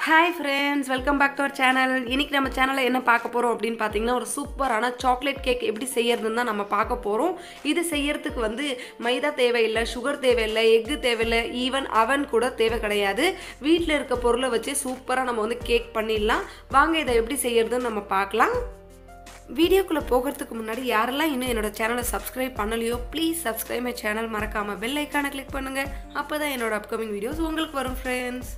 hi friends welcome back to our channel இன்னைக்கு நம்ம சேனலில் என்ன பார்க்க போகிறோம் அப்படின்னு பார்த்தீங்கன்னா ஒரு சூப்பரான சாக்லேட் கேக் எப்படி செய்யறதுன்னு தான் நம்ம பார்க்க போகிறோம் இது செய்யறதுக்கு வந்து மைதா தேவையில்லை சுகர் தேவையில்லை எக்கு தேவையில்லை ஈவன் அவன் கூட தேவை கிடையாது வீட்டில் இருக்க பொருளை வச்சு சூப்பராக நம்ம வந்து கேக் பண்ணிடலாம் வாங்க இதை எப்படி செய்யறதுன்னு நம்ம பார்க்கலாம் வீடியோக்குள்ளே போகிறதுக்கு முன்னாடி யாரெல்லாம் இன்னும் என்னோட சேனலை சப்ஸ்கிரைப் பண்ணலையோ ப்ளீஸ் சப்ஸ்கிரைப் மை சேனல் மறக்காமல் பெல் ஐக்கானை கிளிக் பண்ணுங்கள் அப்போ தான் என்னோட அப்கமிங் வீடியோஸ் உங்களுக்கு வரும் ஃப்ரெண்ட்ஸ்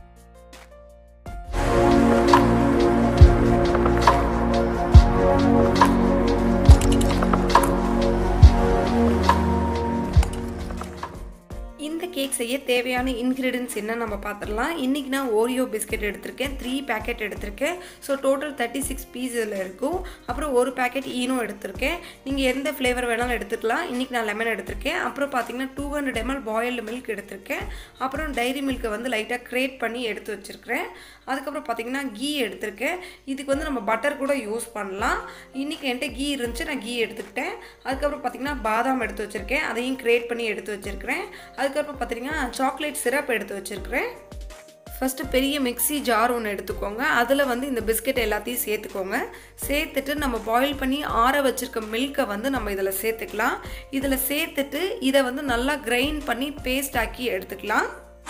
இந்த கேக் செய்ய தேவையான இன்க்ரீடியன்ஸ் என்ன நம்ம பார்த்துடலாம் இன்றைக்கி நான் ஓரியோ பிஸ்கெட் எடுத்திருக்கேன் த்ரீ பேக்கெட் எடுத்திருக்கேன் so total thirty six piece இதில் இருக்கும் அப்புறம் ஒரு பேக்கெட் ஈனோ எடுத்திருக்கேன் நீங்கள் எந்த ஃப்ளேவர் வேணாலும் எடுத்துக்கலாம் இன்றைக்கி நான் லெமன் எடுத்திருக்கேன் அப்புறம் பார்த்தீங்கன்னா two hundred ML boiled milk எடுத்திருக்கேன் அப்புறம் டைரி மில்க்கை வந்து லைட்டாக க்ரேட் பண்ணி எடுத்து வச்சுருக்கிறேன் அதுக்கப்புறம் பார்த்தீங்கன்னா கீ எடுத்திருக்கேன் இதுக்கு வந்து நம்ம பட்டர் கூட யூஸ் பண்ணலாம் இன்றைக்கி என்கிட்ட கீ இருந்துச்சு நான் கீ எடுத்துக்கிட்டேன் அதுக்கப்புறம் பார்த்தீங்கன்னா பாதாம் எடுத்து வச்சுருக்கேன் அதையும் க்ரேட் பண்ணி எடுத்து வச்சுருக்கிறேன் அதுக்கப்புறம் பார்த்தீங்கன்னா சாக்லேட் சிரப் எடுத்து வச்சுருக்கிறேன் ஃபஸ்ட்டு பெரிய மிக்ஸி ஜார் ஒன்று எடுத்துக்கோங்க அதில் வந்து இந்த பிஸ்கெட் எல்லாத்தையும் சேர்த்துக்கோங்க சேர்த்துட்டு நம்ம பாயில் பண்ணி ஆற வச்சுருக்க மில்கை வந்து நம்ம இதில் சேர்த்துக்கலாம் இதில் சேர்த்துட்டு இதை வந்து நல்லா கிரைண்ட் பண்ணி பேஸ்ட் ஆக்கி எடுத்துக்கலாம்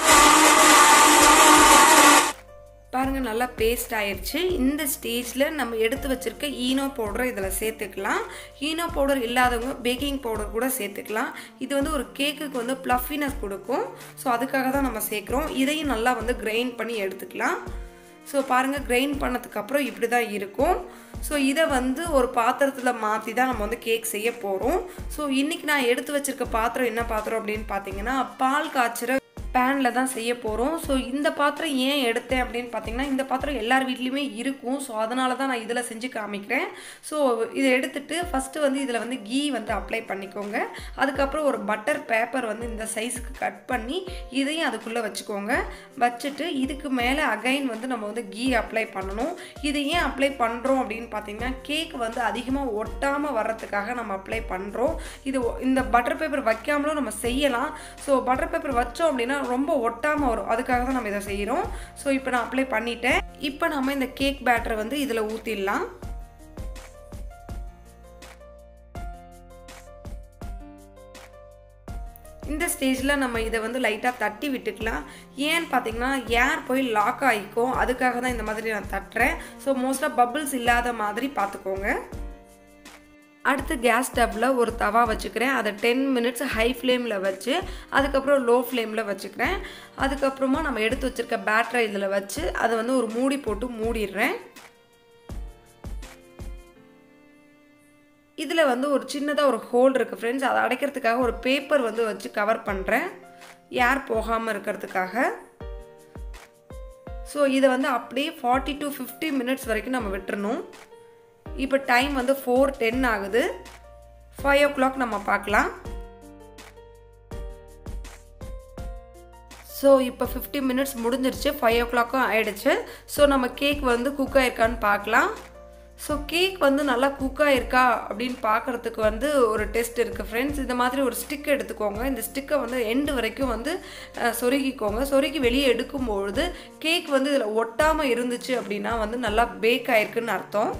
பாருங்கள் நல்லா பேஸ்ட் ஆயிடுச்சு இந்த ஸ்டேஜில் நம்ம எடுத்து வச்சுருக்க ஈனோ பவுடரை இதில் சேர்த்துக்கலாம் ஈனோ பவுடர் இல்லாதவங்க பேக்கிங் பவுடர் கூட சேர்த்துக்கலாம் இது வந்து ஒரு கேக்குக்கு வந்து ப்ளஃபினஸ் கொடுக்கும் ஸோ அதுக்காக தான் நம்ம சேர்க்குறோம் இதையும் நல்லா வந்து கிரைண்ட் பண்ணி எடுத்துக்கலாம் ஸோ பாருங்கள் கிரைண்ட் பண்ணதுக்கப்புறம் இப்படி தான் இருக்கும் ஸோ இதை வந்து ஒரு பாத்திரத்தில் மாற்றி தான் நம்ம வந்து கேக் செய்ய போகிறோம் ஸோ இன்றைக்கி நான் எடுத்து வச்சுருக்க பாத்திரம் என்ன பாத்திரம் அப்படின்னு பார்த்தீங்கன்னா பால் காய்ச்சுற பேனில் தான் செய்ய போகிறோம் ஸோ இந்த பாத்திரம் ஏன் எடுத்தேன் அப்படின்னு பார்த்தீங்கன்னா இந்த பாத்திரம் எல்லார் வீட்லேயுமே இருக்கும் ஸோ அதனால தான் நான் இதில் செஞ்சு காமிக்கிறேன் ஸோ இதை எடுத்துட்டு ஃபஸ்ட்டு வந்து இதில் வந்து கீ வந்து அப்ளை பண்ணிக்கோங்க அதுக்கப்புறம் ஒரு பட்டர் பேப்பர் வந்து இந்த சைஸுக்கு கட் பண்ணி இதையும் அதுக்குள்ளே வச்சுக்கோங்க வச்சுட்டு இதுக்கு மேலே அகைன் வந்து நம்ம வந்து கீ அப்ளை பண்ணணும் இது ஏன் அப்ளை பண்ணுறோம் அப்படின்னு பார்த்தீங்கன்னா கேக் வந்து அதிகமாக ஒட்டாமல் வர்றதுக்காக நம்ம அப்ளை பண்ணுறோம் இது இந்த பட்டர் பேப்பர் வைக்காமலும் நம்ம செய்யலாம் ஸோ பட்டர் பேப்பர் வச்சோம் அப்படின்னா ரொம்ப ஒட்டாமல் வரும் அதுக்காக தான் நம்ம இதை செய்கிறோம் ஸோ இப்போ நான் அப்ளை பண்ணிட்டேன் இப்போ நம்ம இந்த கேக் பேட்டரை வந்து இதில் ஊற்றிடலாம் இந்த ஸ்டேஜில் நம்ம இதை வந்து லைட்டாக தட்டி விட்டுக்கலாம் ஏன்னு பார்த்தீங்கன்னா ஏர் போய் லாக் ஆகிக்கும் அதுக்காக தான் இந்த மாதிரி நான் தட்டுறேன் ஸோ மோஸ்ட்டாக பபிள்ஸ் இல்லாத மாதிரி பார்த்துக்கோங்க அடுத்து கேஸ் ஸ்டவ்வில் ஒரு தவா வச்சுக்கிறேன் அதை டென் மினிட்ஸ் ஹை ஃப்ளேமில் வச்சு அதுக்கப்புறம் லோ ஃப்ளேமில் வச்சுக்கிறேன் அதுக்கப்புறமா நம்ம எடுத்து வச்சுருக்க பேட்டரை இதில் வச்சு அதை வந்து ஒரு மூடி போட்டு மூடிடுறேன் இதில் வந்து ஒரு சின்னதாக ஒரு ஹோல் இருக்குது ஃப்ரெண்ட்ஸ் அதை அடைக்கிறதுக்காக ஒரு பேப்பர் வந்து வச்சு கவர் பண்ணுறேன் ஏர் போகாமல் இருக்கிறதுக்காக ஸோ இதை வந்து அப்படியே ஃபார்ட்டி டு ஃபிஃப்டி மினிட்ஸ் வரைக்கும் நம்ம விட்டுறணும் இப்போ டைம் வந்து ஃபோர் டென் ஆகுது ஃபைவ் ஓ கிளாக் நம்ம பார்க்கலாம் ஸோ இப்போ ஃபிஃப்டி மினிட்ஸ் முடிஞ்சிருச்சு ஃபைவ் ஓ கிளாக்கும் ஆயிடுச்சு ஸோ நம்ம கேக் வந்து குக் ஆயிருக்கான்னு பார்க்கலாம் ஸோ கேக் வந்து நல்லா குக் ஆயிருக்கா அப்படின்னு பார்க்குறதுக்கு வந்து ஒரு டெஸ்ட் இருக்குது ஃப்ரெண்ட்ஸ் இந்த மாதிரி ஒரு ஸ்டிக் எடுத்துக்கோங்க இந்த ஸ்டிக்கை வந்து எண்டு வரைக்கும் வந்து சொருகிக்கோங்க சொருகி வெளியே எடுக்கும்பொழுது கேக் வந்து இதில் ஒட்டாமல் இருந்துச்சு அப்படின்னா வந்து நல்லா பேக் ஆயிருக்குன்னு அர்த்தம்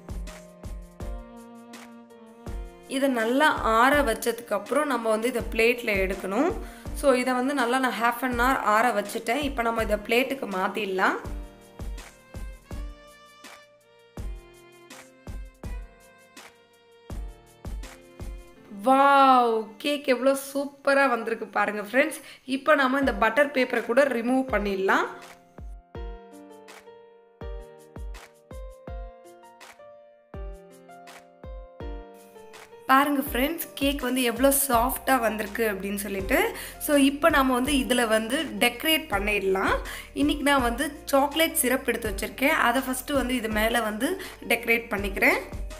இதை நல்லா ஆற வச்சதுக்கப்புறம் நம்ம வந்து இதை பிளேட்டில் எடுக்கணும் ஸோ இதை வந்து நல்லா நான் ஹாஃப் அன் ஹவர் ஆற வச்சுட்டேன் இப்போ நம்ம இதை பிளேட்டுக்கு மாற்றிடலாம் வாவ் கேக் எவ்வளோ சூப்பராக வந்திருக்கு பாருங்கள் ஃப்ரெண்ட்ஸ் இப்போ நம்ம இந்த பட்டர் பேப்பரை கூட ரிமூவ் பண்ணிடலாம் பாருங்கள் ஃப்ரெண்ட்ஸ் கேக் வந்து எவ்வளோ சாஃப்டாக வந்திருக்கு அப்படின்னு சொல்லிட்டு ஸோ இப்போ நம்ம வந்து இதில் வந்து டெக்கரேட் பண்ணிடலாம் இன்றைக்கி நான் வந்து சாக்லேட் சிரப் எடுத்து வச்சுருக்கேன் அதை ஃபஸ்ட்டு வந்து இது மேலே வந்து டெக்கரேட் பண்ணிக்கிறேன்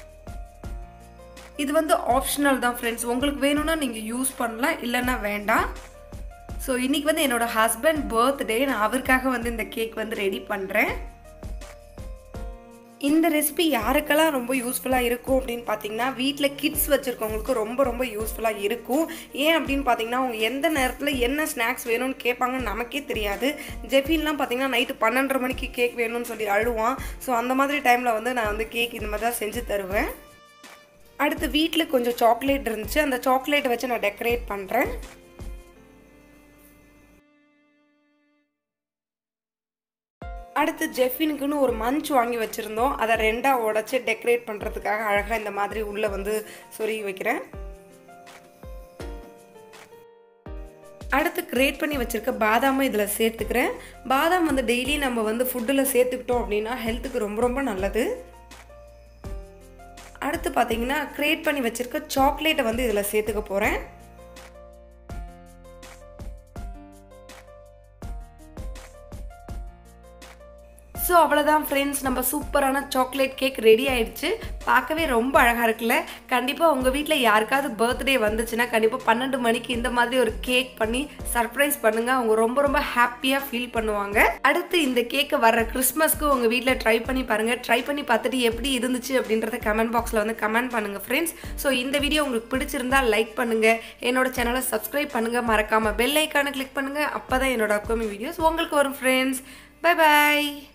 இது வந்து ஆப்ஷனல் தான் ஃப்ரெண்ட்ஸ் உங்களுக்கு வேணும்னா நீங்கள் யூஸ் பண்ணலாம் இல்லைன்னா வேண்டாம் ஸோ இன்றைக்கி வந்து என்னோடய ஹஸ்பண்ட் பர்த்டே நான் அவருக்காக வந்து இந்த கேக் வந்து ரெடி பண்ணுறேன் இந்த ரெசிபி யாருக்கெல்லாம் ரொம்ப யூஸ்ஃபுல்லாக இருக்கும் அப்படின்னு பார்த்தீங்கன்னா வீட்டில் கிட்ஸ் வச்சுருக்கவங்களுக்கு ரொம்ப ரொம்ப யூஸ்ஃபுல்லாக இருக்கும் ஏன் அப்படின்னு பார்த்தீங்கன்னா அவங்க எந்த நேரத்தில் என்ன ஸ்நாக்ஸ் வேணும்னு கேட்பாங்கன்னு நமக்கே தெரியாது ஜெஃபின்லாம் பார்த்தீங்கன்னா நைட்டு பன்னெண்டரை மணிக்கு கேக் வேணும்னு சொல்லி அழுவான் ஸோ அந்த மாதிரி டைமில் வந்து நான் வந்து கேக் இந்த மாதிரி தான் செஞ்சு தருவேன் அடுத்து வீட்டில் கொஞ்சம் சாக்லேட் இருந்துச்சு அந்த சாக்லேட்டை வச்சு நான் டெக்கரேட் பண்ணுறேன் அடுத்து ஜெஃபினுக்குன்னு ஒரு மஞ்ச் வாங்கி வச்சுருந்தோம் அதை ரெண்டாக உடச்சி டெக்கரேட் பண்ணுறதுக்காக அழகாக இந்த மாதிரி உள்ளே வந்து சொருகி வைக்கிறேன் அடுத்து கிரேட் பண்ணி வச்சுருக்க பாதாமை இதில் சேர்த்துக்கிறேன் பாதாம் வந்து டெய்லி நம்ம வந்து ஃபுட்டில் சேர்த்துக்கிட்டோம் அப்படின்னா ஹெல்த்துக்கு ரொம்ப ரொம்ப நல்லது அடுத்து பார்த்தீங்கன்னா கிரியேட் பண்ணி வச்சுருக்க சாக்லேட்டை வந்து இதில் சேர்த்துக்க போகிறேன் ஸோ அவ்வளோதான் ஃப்ரெண்ட்ஸ் நம்ம சூப்பரான சாக்லேட் கேக் ரெடி ஆயிடுச்சு பார்க்கவே ரொம்ப அழகாக இருக்குல்ல கண்டிப்பாக உங்கள் வீட்டில் யாருக்காவது பர்த்டே வந்துச்சுன்னா கண்டிப்பாக பன்னெண்டு மணிக்கு இந்த மாதிரி ஒரு கேக் பண்ணி சர்ப்ரைஸ் பண்ணுங்கள் அவங்க ரொம்ப ரொம்ப ஹாப்பியாக ஃபீல் பண்ணுவாங்க அடுத்து இந்த கேக்கை வர்ற கிறிஸ்மஸ்க்கு உங்கள் வீட்டில் ட்ரை பண்ணி பாருங்கள் ட்ரை பண்ணி பார்த்துட்டு எப்படி இருந்துச்சு அப்படின்றத கமெண்ட் பாக்ஸில் வந்து கமெண்ட் பண்ணுங்கள் ஃப்ரெண்ட்ஸ் ஸோ இந்த வீடியோ உங்களுக்கு பிடிச்சிருந்தா லைக் பண்ணுங்கள் என்னோட சேனலை சப்ஸ்கிரைப் பண்ணுங்கள் மறக்காமல் பெல் ஐக்கானை கிளிக் பண்ணுங்கள் அப்போ தான் என்னோட அப்கமிங் வீடியோஸ் உங்களுக்கு வரும் ஃப்ரெண்ட்ஸ் பை பாய்